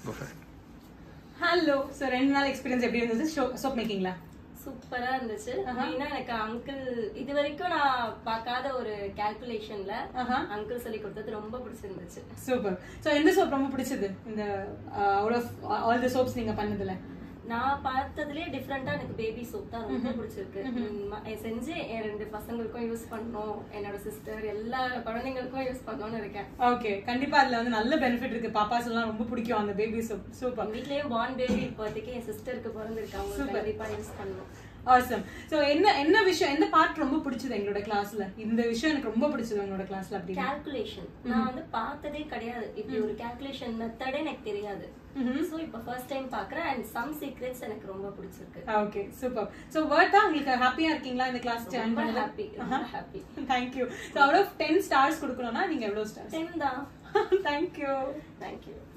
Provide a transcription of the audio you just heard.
hello so ரெண்டு நாள் experience எப்படி இருந்தது சோப் மேக்கிங்ல சூப்பரா இருந்துச்சு மெயினா எனக்கு அங்கிள் இது வரைக்கும் நான் பார்க்காத ஒரு கால்குலேஷன்ல அங்கிள் சொல்லி கொடுத்தது ரொம்ப பிடிச்சிருந்துச்சு சூப்பர் ஸோ எந்த சோப் ரொம்ப பிடிச்சது இந்த out of all the soaps நீங்க பண்ணதுல நான் பார்த்ததுலயே டிஃப்ரெண்டா எனக்கு பேபி சோப் தான் ரொம்ப பிடிச்சிருக்கு ம், செஞ்சு என் ரெண்டு பசங்களுக்கும் யூஸ் பண்ணணும் என்னோட சிஸ்டர் எல்லா குழந்தைங்களுக்கும் யூஸ் பண்ணணும்னு இருக்கேன் ஓகே கண்டிப்பா அதுல வந்து நல்ல பெனிஃபிட் இருக்கு பாப்பாஸ் எல்லாம் ரொம்ப பிடிக்கும் அந்த பேபி சோப் சூப்பர் வீட்லயும் பார்ன் பேபி இப்போதைக்கு என் சிஸ்டருக்கு பிறந்திருக்கு அவங்க கண்டிப்பா யூஸ் பண்ணணும் ஆசம் ஸோ என்ன என்ன விஷயம் எந்த பார்ட் ரொம்ப பிடிச்சது எங்களோட கிளாஸ்ல இந்த விஷயம் எனக்கு ரொம்ப பிடிச்சது எங்களோட கிளாஸ்ல அப்படின்னு கால்குலேஷன் நான் வந்து பார்த்ததே கிடையாது இப்படி ஒரு கால்குலேஷன் மெத்தடே எனக்கு தெரியாது சோ இப்போ ஃபர்ஸ்ட் டைம் பாக்குறேன் அண்ட் சம் சீக்ரெட்ஸ் எனக்கு ரொம்ப பிடிச்சிருக்கு ஓகே சூப்பர் ஸோ வேர்ட் தான் உங்களுக்கு ஹாப்பியா இருக்கீங்களா இந்த கிளாஸ் ஜாயின் ரொம்ப பண்ணல ஹாப்பி ரொம்ப happy thank you so out of ten stars கொடுக்கணும்னா நீங்க எவ்வளோ ஸ்டார்ஸ் டென் தான் தேங்க்யூ தேங்க்யூ